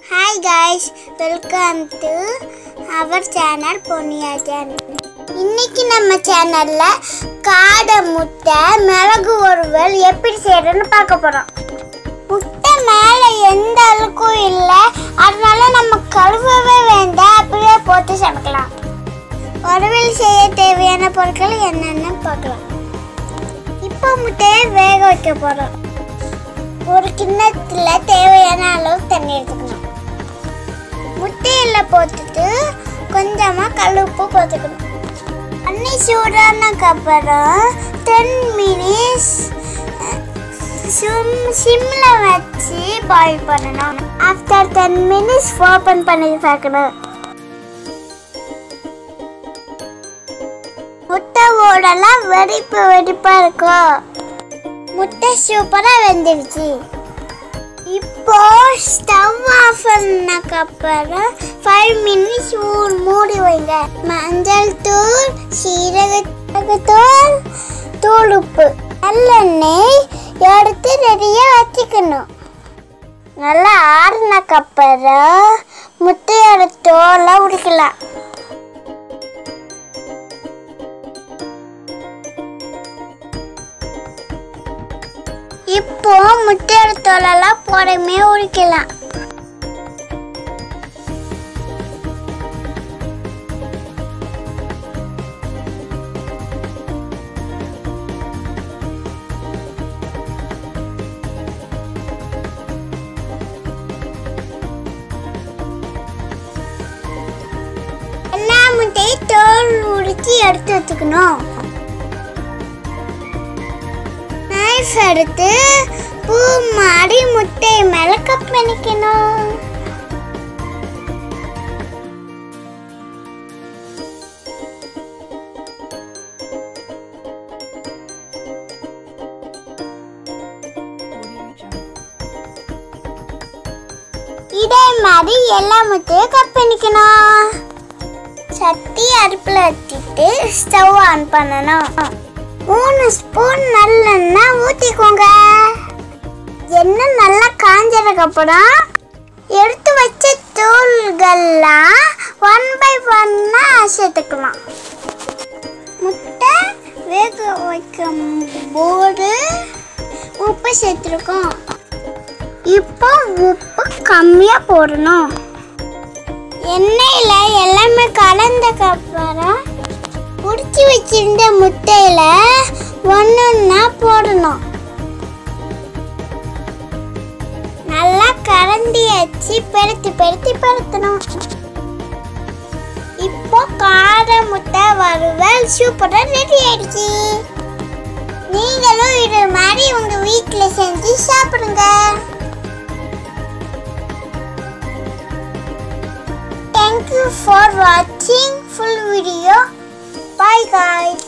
Hi guys welcome to our channel Ponniyajan இன்னைக்கு நம்ம சேனல்ல காடை முட்டை மிளகு ஒருவல் எப்படி செய்யறதுன்னு பார்க்க போறோம் முட்டை மேலே எந்த அழுக்கும் இல்லை அதனால நம்ம கழுவவே வேண்டாம் அப்படியே போட்டு சமைக்கலாம் ஒருவல் செய்ய தேவையான பொருட்கள் என்னென்னு பார்க்கலாம் இப்போ முட்டையை வேக வைக்க போறோம் ஒரு கிண்ணத்துல தேவையான அளவு தண்ணி எடுத்துக்கணும் முட்டையில போட்டுட்டு கொஞ்சமா கல்லுப்பு போட்டுக்கணும் தண்ணி சூடானதுக்கு அப்புறம் டென் மினிட்ஸ் சிம்ல வச்சு பாயில் பண்ணணும் ஆஃப்டர் டென் மினிட்ஸ் ஓப்பன் பண்ணி பார்க்கணும் முட்டை ஓடெல்லாம் வெடிப்பு வெடிப்பா இருக்கும் முட்டை சூப்பரா வெந்துடுச்சு இப்போ ஸ்டவ் ஆஃப் பண்ணக்கு அப்புறம் ஃபைவ் மினிட்ஸ் மூடி வைங்க மஞ்சள் தூள் சீரகத்தூள் தூள் உப்பு நல்லெண்ணெய் எடுத்து ரெடியாக வச்சுக்கணும் நல்லா ஆறுனக்கு அப்புறம் முட்டையோட தோலை உரிக்கலாம் இப்போ முட்டையோட தோலெல்லாம் புறமே உரிக்கலாம் எல்லா முட்டையும் தோல் உரிச்சு எடுத்து வச்சுக்கணும் நைஃப் எடுத்து பூ மாடி முட்டை மேல கப் பண்ணிக்கணும் இதே மாதிரி எல்லா முட்டையும் கப் பண்ணிக்கணும் சட்டி அடுப்பில் வச்சுட்டு ஸ்டவ் ஆன் பண்ணணும் மூணு ஸ்பூன் நல்லெண்ணெய் ஊற்றிக்கோங்க எண்ணெய் நல்லா காஞ்சதுக்கு அப்புறம் எடுத்து வச்ச தூள்கள்லாம் ஒன் பை ஒன்னாக சேர்த்துக்கலாம் முட்டை வேக வைக்கும் போது உப்பு சேர்த்துருக்கோம் இப்போ உப்பு கம்மியாக போடணும் எண்ணெயில் எல்லாமே கலந்தக்கு அப்புறம் பிடிச்சி வச்சிருந்த முட்டையில ஒன்னொன்னா போடணும் நல்லா கரண்டி வச்சு பெருத்தி பெருத்தி பெருத்தணும் இப்போ கார முட்டை வறுவல் சூப்பரா ரெடி ஆயிடுச்சு நீங்களும் இது மாதிரி உங்க வீட்டில் செஞ்சு சாப்பிடுங்க Thank you for watching full video. Bye guys.